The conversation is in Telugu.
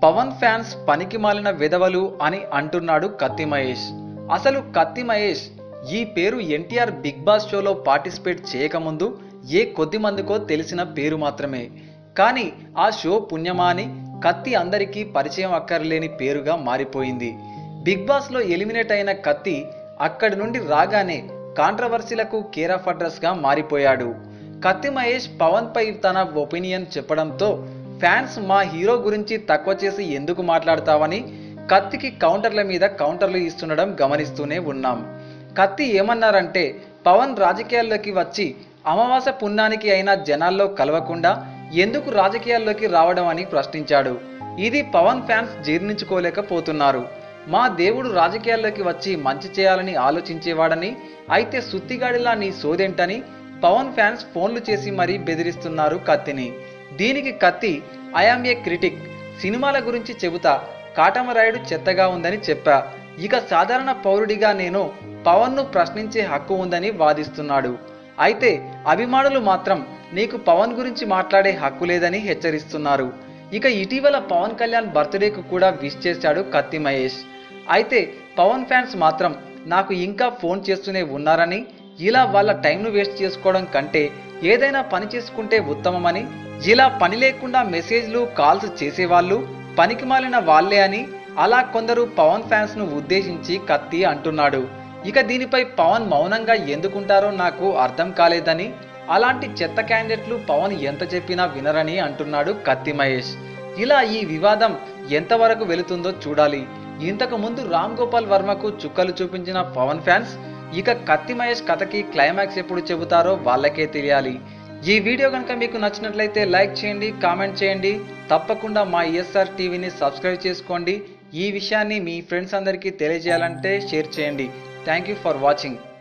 పవన్ ఫ్యాన్స్ పనికి మాలిన విధవలు అని అంటున్నాడు కత్తి మహేష్ అసలు కత్తి మహేష్ ఈ పేరు ఎన్టీఆర్ బిగ్ బాస్ షోలో పార్టిసిపేట్ చేయకముందు ఏ కొద్ది మందికో తెలిసిన పేరు మాత్రమే కానీ ఆ షో పుణ్యమా అని కత్తి అందరికీ పరిచయం అక్కర్లేని పేరుగా మారిపోయింది బిగ్ బాస్లో ఎలిమినేట్ అయిన కత్తి అక్కడి నుండి రాగానే కాంట్రవర్సీలకు కేర్ ఆఫ్ అడ్రస్గా మారిపోయాడు కత్తి మహేష్ పవన్ పై తన ఒపీనియన్ చెప్పడంతో ఫ్యాన్స్ మా హీరో గురించి తక్కువ చేసి ఎందుకు మాట్లాడతావని కత్తికి కౌంటర్ల మీద కౌంటర్లు ఇస్తుండడం గమనిస్తూనే ఉన్నాం కత్తి ఏమన్నారంటే పవన్ రాజకీయాల్లోకి వచ్చి అమావాస పుణ్యానికి అయినా జనాల్లో కలవకుండా ఎందుకు రాజకీయాల్లోకి రావడం అని ప్రశ్నించాడు ఇది పవన్ ఫ్యాన్స్ జీర్ణించుకోలేకపోతున్నారు మా దేవుడు రాజకీయాల్లోకి వచ్చి మంచి చేయాలని ఆలోచించేవాడని అయితే సుత్తిగాడిలా నీ సోదెంటని పవన్ ఫ్యాన్స్ ఫోన్లు చేసి మరీ బెదిరిస్తున్నారు కత్తిని దీనికి కత్తి ఐఆమ్ ఏ క్రిటిక్ సినిమాల గురించి చెబుతా కాటమరాయుడు చెత్తగా ఉందని చెప్పా ఇక సాధారణ పౌరుడిగా నేను పవన్ను ప్రశ్నించే హక్కు ఉందని వాదిస్తున్నాడు అయితే అభిమానులు మాత్రం నీకు పవన్ గురించి మాట్లాడే హక్కు లేదని హెచ్చరిస్తున్నారు ఇక ఇటీవల పవన్ కళ్యాణ్ బర్త్డేకు కూడా విష్ చేశాడు కత్తి మహేష్ అయితే పవన్ ఫ్యాన్స్ మాత్రం నాకు ఇంకా ఫోన్ చేస్తూనే ఉన్నారని ఇలా వాళ్ళ టైంను వేస్ట్ చేసుకోవడం కంటే ఏదైనా పని చేసుకుంటే ఉత్తమమని ఇలా పని లేకుండా మెసేజ్లు కాల్స్ చేసేవాళ్ళు పనికి మాలిన వాళ్ళే అని అలా కొందరు పవన్ ఫ్యాన్స్ ను ఉద్దేశించి కత్తి అంటున్నాడు ఇక దీనిపై పవన్ మౌనంగా ఎందుకుంటారో నాకు అర్థం కాలేదని అలాంటి చెత్త క్యాండిడేట్లు పవన్ ఎంత చెప్పినా వినరని అంటున్నాడు కత్తి మహేష్ ఇలా ఈ వివాదం ఎంతవరకు వెళుతుందో చూడాలి ఇంతకు ముందు రామ్ గోపాల్ వర్మకు చుక్కలు చూపించిన పవన్ ఫ్యాన్స్ ఇక కత్తి మహేష్ కథకి క్లైమాక్స్ ఎప్పుడు చెబుతారో వాళ్ళకే తెలియాలి ఈ వీడియో కనుక మీకు నచ్చినట్లయితే లైక్ చేయండి కామెంట్ చేయండి తప్పకుండా మా ఈఎస్ఆర్ టీవీని సబ్స్క్రైబ్ చేసుకోండి ఈ విషయాన్ని మీ ఫ్రెండ్స్ అందరికీ తెలియజేయాలంటే షేర్ చేయండి థ్యాంక్ యూ ఫర్ వాచింగ్